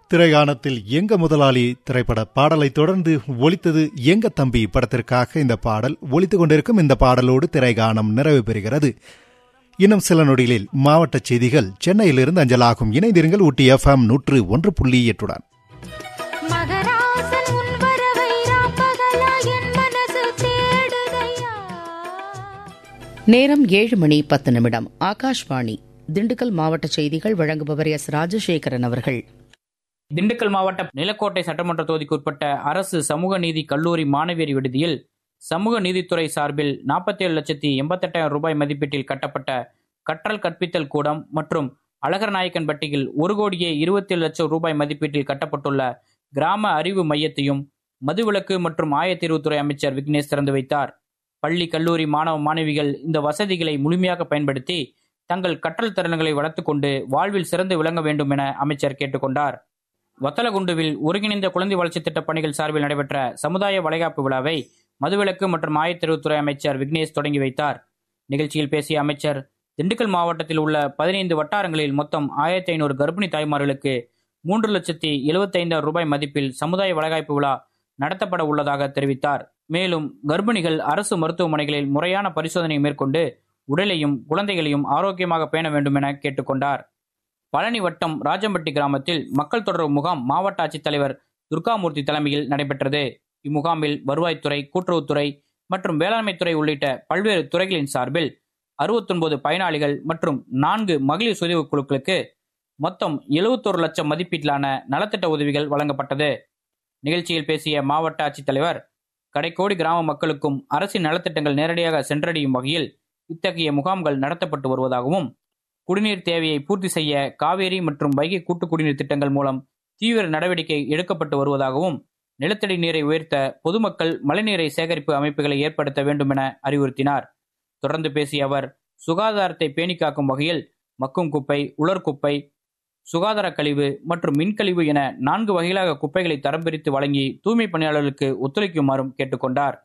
திரைகாணத்தில் எங்க முதலாளி திரைப்பட பாடலை தொடர்ந்து ஒலித்தது எங்க தம்பி படத்திற்காக இந்த பாடல் ஒலித்துக் கொண்டிருக்கும் இந்த பாடலோடு திரைகாணம் நிறைவு பெறுகிறது இன்னும் சில நொடிகளில் மாவட்ட செய்திகள் சென்னையிலிருந்து அஞ்சலாகும் இணைந்திருங்கள் ஊட்டி எஃப்எம் நூற்று ஒன்று புள்ளி எட்டுடன் மகராசன் உன் வரவை ராப்பகலா என் மனசு தேடுதையா நேரம் ஏழு மணி பத்து நிமிடம் ஆகாஷ்வாணி திண்டுக்கல் மாவட்ட செய்திகள் வழங்குபவர் எஸ் ராஜசேகரன் அவர்கள் திண்டுக்கல் மாவட்ட நிலக்கோட்டை சட்டமன்ற தொகுதிக்கு உட்பட்ட அரசு சமூக நீதி கல்லூரி மாணவியர் விடுதியில் சமூக நீதித்துறை சார்பில் நாற்பத்தேழு லட்சத்தி எண்பத்தெட்டாயிரம் ரூபாய் மதிப்பீட்டில் கட்டப்பட்ட கற்றல் கற்பித்தல் கூடம் மற்றும் அழகர்நாயக்கன்பட்டியில் ஒரு கோடியே இருபத்தேழு லட்சம் ரூபாய் மதிப்பீட்டில் கட்டப்பட்டுள்ள கிராம அறிவு மையத்தையும் மதுவிலக்கு மற்றும் ஆயத்தீர்வுத்துறை அமைச்சர் விக்னேஷ் திறந்து வைத்தார் பள்ளி கல்லூரி மாணவ மாணவிகள் இந்த வசதிகளை முழுமையாக பயன்படுத்தி தங்கள் கற்றல் திறன்களை வளர்த்துக் கொண்டு வாழ்வில் சிறந்து விளங்க வேண்டும் என அமைச்சர் கேட்டுக்கொண்டார் வத்தலகுண்டுவில் ஒருங்கிணைந்த குழந்தை வளர்ச்சி திட்டப் பணிகள் சார்பில் நடைபெற்ற சமுதாய வளைகாப்பு விழாவை மதுவிலக்கு மற்றும் ஆயத்தெருவுத்துறை அமைச்சர் விக்னேஷ் தொடங்கி வைத்தார் நிகழ்ச்சியில் பேசிய அமைச்சர் திண்டுக்கல் மாவட்டத்தில் உள்ள பதினைந்து வட்டாரங்களில் மொத்தம் ஆயிரத்தி ஐநூறு கர்ப்பிணி தாய்மார்களுக்கு மூன்று லட்சத்தி எழுபத்தைந்தாயிரம் ரூபாய் மதிப்பில் சமுதாய வளைகாப்பு விழா நடத்தப்பட உள்ளதாக தெரிவித்தார் மேலும் கர்ப்பிணிகள் அரசு மருத்துவமனைகளில் முறையான பரிசோதனை மேற்கொண்டு உடலையும் குழந்தைகளையும் ஆரோக்கியமாக பேண வேண்டும் என கேட்டுக்கொண்டார் பழனி வட்டம் ராஜம்பட்டி கிராமத்தில் மக்கள் தொடர்பு முகாம் மாவட்ட ஆட்சித்தலைவர் துர்காமூர்த்தி தலைமையில் நடைபெற்றது இம்முகாமில் வருவாய்த்துறை கூட்டுறவுத்துறை மற்றும் வேளாண்மைத்துறை உள்ளிட்ட பல்வேறு துறைகளின் சார்பில் அறுபத்தொன்பது பயனாளிகள் மற்றும் நான்கு மகளிர் சுயஉதவி குழுக்களுக்கு மொத்தம் எழுபத்தோரு லட்சம் மதிப்பீட்டிலான நலத்திட்ட உதவிகள் வழங்கப்பட்டது நிகழ்ச்சியில் பேசிய மாவட்ட ஆட்சித்தலைவர் கடைக்கோடி கிராம மக்களுக்கும் அரசின் நலத்திட்டங்கள் நேரடியாக சென்றடையும் வகையில் இத்தகைய முகாம்கள் நடத்தப்பட்டு வருவதாகவும் குடிநீர் தேவையை பூர்த்தி செய்ய காவேரி மற்றும் வைகை கூட்டு குடிநீர் திட்டங்கள் மூலம் தீவிர நடவடிக்கை எடுக்கப்பட்டு வருவதாகவும் நிலத்தடி நீரை உயர்த்த பொதுமக்கள் மழைநீரை சேகரிப்பு அமைப்புகளை ஏற்படுத்த வேண்டும் என அறிவுறுத்தினார் தொடர்ந்து பேசிய அவர் சுகாதாரத்தை பேணிக்காக்கும் வகையில் மக்கும் குப்பை உலர் குப்பை சுகாதார கழிவு மற்றும் மின்கழிவு என நான்கு வகைகளாக குப்பைகளை தரம் பிரித்து வழங்கி தூய்மை பணியாளர்களுக்கு ஒத்துழைக்குமாறும் கேட்டுக்கொண்டார்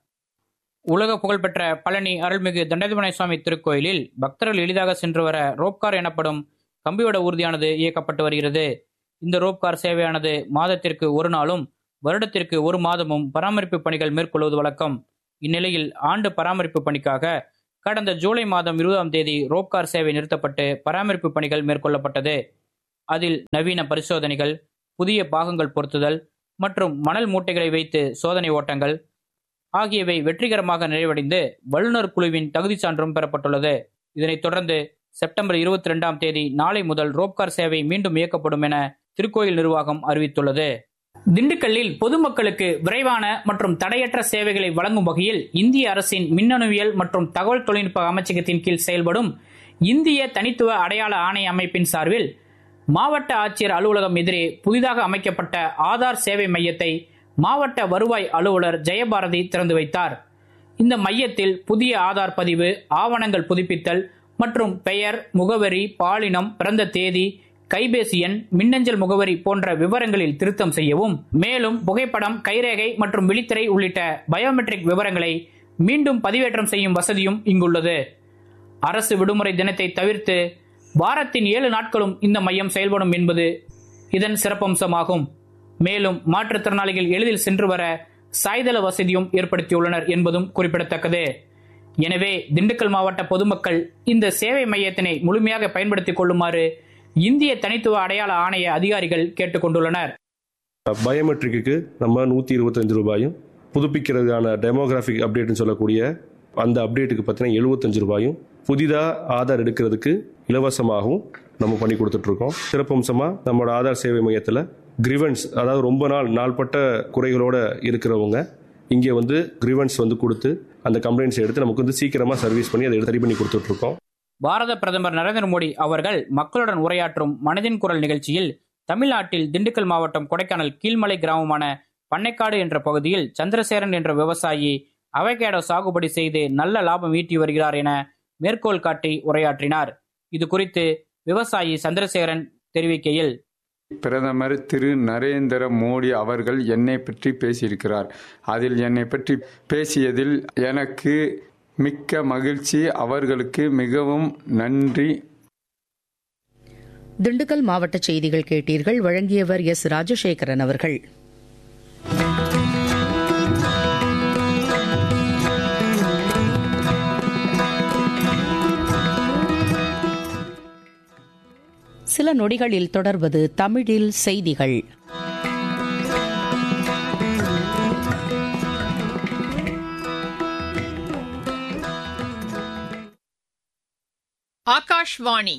உலக புகழ்பெற்ற பழனி அருள்மிகு தண்டாதிபனை சுவாமி திருக்கோயிலில் பக்தர்கள் எளிதாக சென்று வர ரோப்கார் எனப்படும் கம்பிவட ஊர்தியானது இயக்கப்பட்டு வருகிறது இந்த ரோப்கார் சேவையானது மாதத்திற்கு ஒரு நாளும் வருடத்திற்கு ஒரு மாதமும் பராமரிப்பு பணிகள் மேற்கொள்வது வழக்கம் இந்நிலையில் ஆண்டு பராமரிப்பு பணிக்காக கடந்த ஜூலை மாதம் இருபதாம் தேதி ரோப்கார் சேவை நிறுத்தப்பட்டு பராமரிப்பு பணிகள் மேற்கொள்ளப்பட்டது அதில் நவீன பரிசோதனைகள் புதிய பாகங்கள் பொருத்துதல் மற்றும் மணல் மூட்டைகளை வைத்து சோதனை ஓட்டங்கள் ஆகியவை வெற்றிகரமாக நிறைவடைந்து வல்லுநர் குழுவின் தகுதி சான்றும் பெறப்பட்டுள்ளது இதனைத் தொடர்ந்து செப்டம்பர் இருபத்தி ரெண்டாம் தேதி நாளை முதல் ரோப்கார் சேவை மீண்டும் இயக்கப்படும் என திருக்கோயில் நிர்வாகம் அறிவித்துள்ளது திண்டுக்கல்லில் பொதுமக்களுக்கு விரைவான மற்றும் தடையற்ற சேவைகளை வழங்கும் வகையில் இந்திய அரசின் மின்னணுவியல் மற்றும் தகவல் தொழில்நுட்ப அமைச்சகத்தின் கீழ் செயல்படும் இந்திய தனித்துவ அடையாள ஆணைய அமைப்பின் சார்பில் மாவட்ட ஆட்சியர் அலுவலகம் எதிரே புதிதாக அமைக்கப்பட்ட ஆதார் சேவை மையத்தை மாவட்ட வருவாய் அலுவலர் ஜெயபாரதி திறந்து வைத்தார் இந்த மையத்தில் புதிய ஆதார் பதிவு ஆவணங்கள் புதுப்பித்தல் மற்றும் பெயர் முகவரி பாலினம் பிறந்த தேதி கைபேசி எண் மின்னஞ்சல் முகவரி போன்ற விவரங்களில் திருத்தம் செய்யவும் மேலும் புகைப்படம் கைரேகை மற்றும் விழித்திரை உள்ளிட்ட பயோமெட்ரிக் விவரங்களை மீண்டும் பதிவேற்றம் செய்யும் வசதியும் இங்குள்ளது அரசு விடுமுறை தினத்தை தவிர்த்து வாரத்தின் ஏழு நாட்களும் இந்த மையம் செயல்படும் என்பது இதன் சிறப்பம்சமாகும் மேலும் மாற்றுத்திறனாளிகள் எளிதில் சென்று வர சாய்தள வசதியும் ஏற்படுத்தியுள்ளனர் என்பதும் குறிப்பிடத்தக்கது எனவே திண்டுக்கல் மாவட்ட பொதுமக்கள் இந்த சேவை மையத்தினை முழுமையாக பயன்படுத்திக் கொள்ளுமாறு இந்திய தனித்துவ அடையாள ஆணைய அதிகாரிகள் கேட்டுக்கொண்டுள்ளனர் பயோமெட்ரிக்கு நம்ம நூற்றி இருபத்தஞ்சு ரூபாயும் புதுப்பிக்கிறதுக்கான டெமோகிராஃபிக் அப்டேட்னு சொல்லக்கூடிய அந்த அப்டேட்டுக்கு பார்த்தீங்கன்னா எழுபத்தஞ்சு ரூபாயும் புதிதாக ஆதார் எடுக்கிறதுக்கு இலவசமாகவும் நம்ம பண்ணி கொடுத்துட்ருக்கோம் சிறப்பம்சமாக நம்மளோட ஆதார் சேவை மையத்தில் கிரிவன்ஸ் அதாவது ரொம்ப நாள் நாள்பட்ட குறைகளோட இருக்கிறவங்க இங்கே வந்து கிரிவன்ஸ் வந்து கொடுத்து அந்த கம்ப்ளைண்ட்ஸ் எடுத்து நமக்கு வந்து சீக்கிரமாக சர்வீஸ் பண்ணி அதை எடுத்து சரி பண்ணி கொடுத்துட்ருக்கோம் பாரத பிரதமர் நரேந்திர மோடி அவர்கள் மக்களுடன் உரையாற்றும் மனதின் குரல் நிகழ்ச்சியில் தமிழ்நாட்டில் திண்டுக்கல் மாவட்டம் கொடைக்கானல் கீழ்மலை கிராமமான பண்ணைக்காடு என்ற பகுதியில் சந்திரசேகரன் என்ற விவசாயி அவகேடோ சாகுபடி செய்து நல்ல லாபம் ஈட்டி வருகிறார் என மேற்கோள் காட்டி உரையாற்றினார் இது குறித்து விவசாயி சந்திரசேகரன் தெரிவிக்கையில் பிரதமர் திரு நரேந்திர மோடி அவர்கள் என்னை பற்றி பேசியிருக்கிறார் அதில் என்னை பற்றி பேசியதில் எனக்கு மிக்க மகிழ்ச்சி அவர்களுக்கு மிகவும் நன்றி திண்டுக்கல் மாவட்ட செய்திகள் கேட்டீர்கள் வழங்கியவர் எஸ் ராஜசேகரன் அவர்கள் சில நொடிகளில் தொடர்வது தமிழில் செய்திகள் ஆகாஷ்வாணி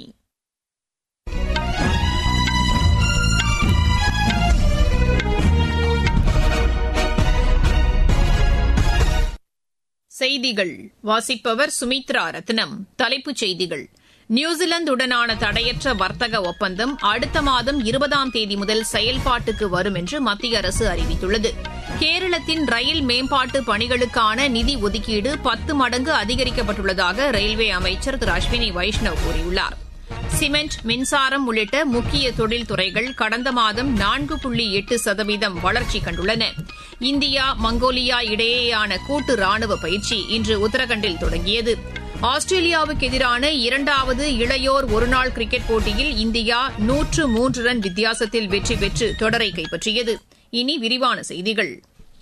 செய்திகள் வாசிப்பவர் சுமித்ரா ரத்னம் தலைப்புச் செய்திகள் நியூசிலாந்துடனான தடையற்ற வர்த்தக ஒப்பந்தம் அடுத்த மாதம் இருபதாம் தேதி முதல் செயல்பாட்டுக்கு வரும் என்று மத்திய அரசு அறிவித்துள்ளது கேரளத்தின் ரயில் மேம்பாட்டு பணிகளுக்கான நிதி ஒதுக்கீடு பத்து மடங்கு அதிகரிக்கப்பட்டுள்ளதாக ரயில்வே அமைச்சர் திரு அஸ்வினி வைஷ்ணவ் கூறியுள்ளார் சிமெண்ட் மின்சாரம் உள்ளிட்ட முக்கிய தொழில் துறைகள் கடந்த மாதம் நான்கு புள்ளி எட்டு சதவீதம் வளர்ச்சி கண்டுள்ளன இந்தியா மங்கோலியா இடையேயான கூட்டு ராணுவ பயிற்சி இன்று உத்தரகண்டில் தொடங்கியது ஆஸ்திரேலியாவுக்கு எதிரான இரண்டாவது இளையோர் ஒருநாள் கிரிக்கெட் போட்டியில் இந்தியா நூற்று மூன்று ரன் வித்தியாசத்தில் வெற்றி பெற்று தொடரை கைப்பற்றியது இனி விரிவான செய்திகள்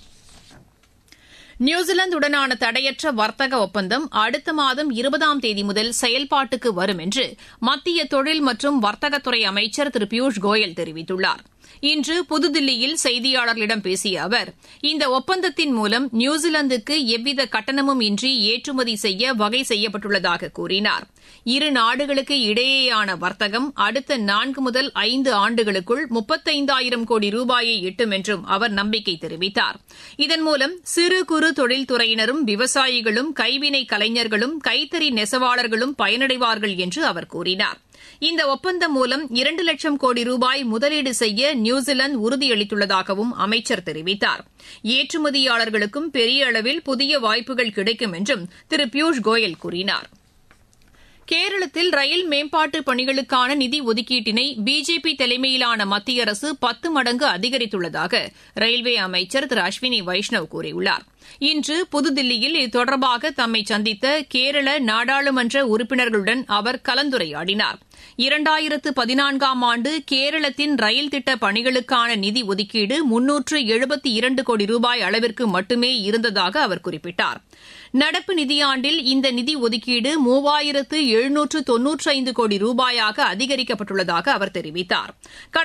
நியூசிலாந்துடனான தடையற்ற வர்த்தக ஒப்பந்தம் அடுத்த மாதம் இருபதாம் தேதி முதல் செயல்பாட்டுக்கு வரும் என்று மத்திய தொழில் மற்றும் வர்த்தகத்துறை அமைச்சர் திரு பியூஷ் கோயல் தெரிவித்துள்ளார் இன்று புதுதில்லியில் செய்தியாளர்களிடம் பேசிய அவர் இந்த ஒப்பந்தத்தின் மூலம் நியூசிலாந்துக்கு எவ்வித கட்டணமும் இன்றி ஏற்றுமதி செய்ய வகை செய்யப்பட்டுள்ளதாக கூறினார் இரு நாடுகளுக்கு இடையேயான வர்த்தகம் அடுத்த நான்கு முதல் ஐந்து ஆண்டுகளுக்குள் முப்பத்தைந்தாயிரம் கோடி ரூபாயை எட்டும் என்றும் அவர் நம்பிக்கை தெரிவித்தார் இதன் மூலம் சிறு குறு தொழில்துறையினரும் விவசாயிகளும் கைவினை கலைஞர்களும் கைத்தறி நெசவாளர்களும் பயனடைவார்கள் என்று அவர் கூறினார் இந்த ஒப்பந்தம் மூலம் இரண்டு லட்சம் கோடி ரூபாய் முதலீடு செய்ய நியூசிலாந்து உறுதியளித்துள்ளதாகவும் அமைச்சர் தெரிவித்தார் ஏற்றுமதியாளர்களுக்கும் பெரிய அளவில் புதிய வாய்ப்புகள் கிடைக்கும் என்றும் திரு பியூஷ் கோயல் கூறினார் கேரளத்தில் ரயில் மேம்பாட்டு பணிகளுக்கான நிதி ஒதுக்கீட்டினை பிஜேபி தலைமையிலான மத்திய அரசு பத்து மடங்கு அதிகரித்துள்ளதாக ரயில்வே அமைச்சர் திரு அஸ்வினி வைஷ்ணவ் கூறியுள்ளார் இன்று புதுதில்லியில் இது தொடர்பாக தம்மை சந்தித்த கேரள நாடாளுமன்ற உறுப்பினர்களுடன் அவர் கலந்துரையாடினார் இரண்டாயிரத்து பதினான்காம் ஆண்டு கேரளத்தின் ரயில் திட்ட பணிகளுக்கான நிதி ஒதுக்கீடு முன்னூற்று எழுபத்தி இரண்டு கோடி ரூபாய் அளவிற்கு மட்டுமே இருந்ததாக அவர் குறிப்பிட்டார் நடப்பு நிதியாண்டில் இந்த நிதி ஒதுக்கீடு மூவாயிரத்து எழுநூற்று தொன்னூற்றைந்து கோடி ரூபாயாக அதிகரிக்கப்பட்டுள்ளதாக அவர் தெரிவித்தார்